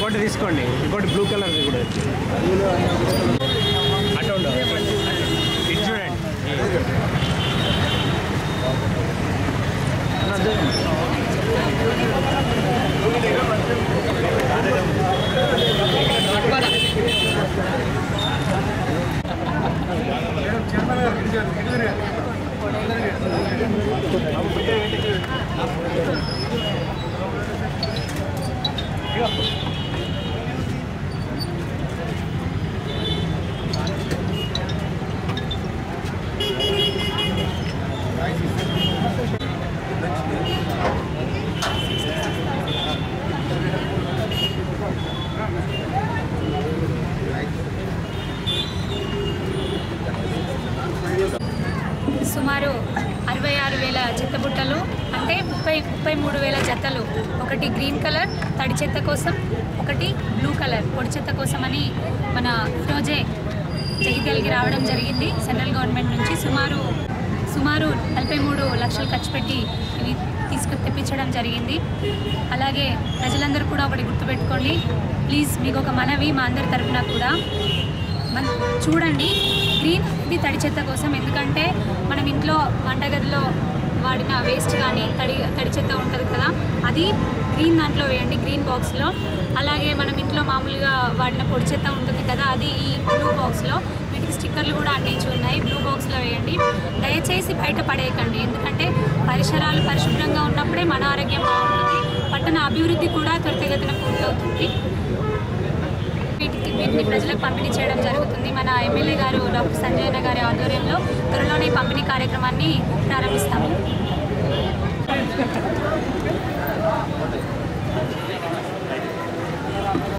ఇంకోటి తీసుకోండి ఇంకోటి బ్లూ కలర్ కూడా అటు ఉండవు ఇది చూడండి సుమారు అరవై ఆరు వేల చెత్త బుట్టలు అంటే ముప్పై ముప్పై మూడు వేల జతలు ఒకటి గ్రీన్ కలర్ తడి చెత్త కోసం ఒకటి బ్లూ కలర్ పొడి చెత్త కోసం అని మన రోజే జగిత్యాలకి రావడం జరిగింది సెంట్రల్ గవర్నమెంట్ నుంచి సుమారు సుమారు నలభై మూడు లక్షలు ఖర్చు పెట్టి ఇవి తీసుకు తెప్పించడం జరిగింది అలాగే ప్రజలందరూ కూడా ఒకటి గుర్తుపెట్టుకోండి ప్లీజ్ మీకు ఒక మనవి మా అందరి తరఫున కూడా మన చూడండి గ్రీన్ ఇది తడి చెత్త కోసం ఎందుకంటే మనం ఇంట్లో వంటగదిలో వాడిన వేస్ట్ కానీ తడి తడి చెత్త ఉంటుంది కదా అది గ్రీన్ దాంట్లో వేయండి గ్రీన్ బాక్స్లో అలాగే మనం ఇంట్లో మామూలుగా వాడిన పొడి చెత్త ఉంటుంది కదా అది ఈ బ్లూ బాక్స్లో వీటికి స్టిక్కర్లు కూడా అంటించి ఉన్నాయి బ్లూ బాక్స్లో వేయండి దయచేసి బయట పడేయకండి ఎందుకంటే పరిసరాలు పరిశుభ్రంగా ఉన్నప్పుడే మన ఆరోగ్యం బాగుంటుంది పట్టణ అభివృద్ధి కూడా త్వరితగతిన పూర్తవుతుంది వీటికి వీటిని ప్రజలకు పంపిణీ చేయడం జరుగుతుంది మన ఎమ్మెల్యే గారు డాక్టర్ సంజయ్ అన్న గారి ఆధ్వర్యంలో త్వరలోనే ఈ పంపిణీ కార్యక్రమాన్ని ప్రారంభిస్తారు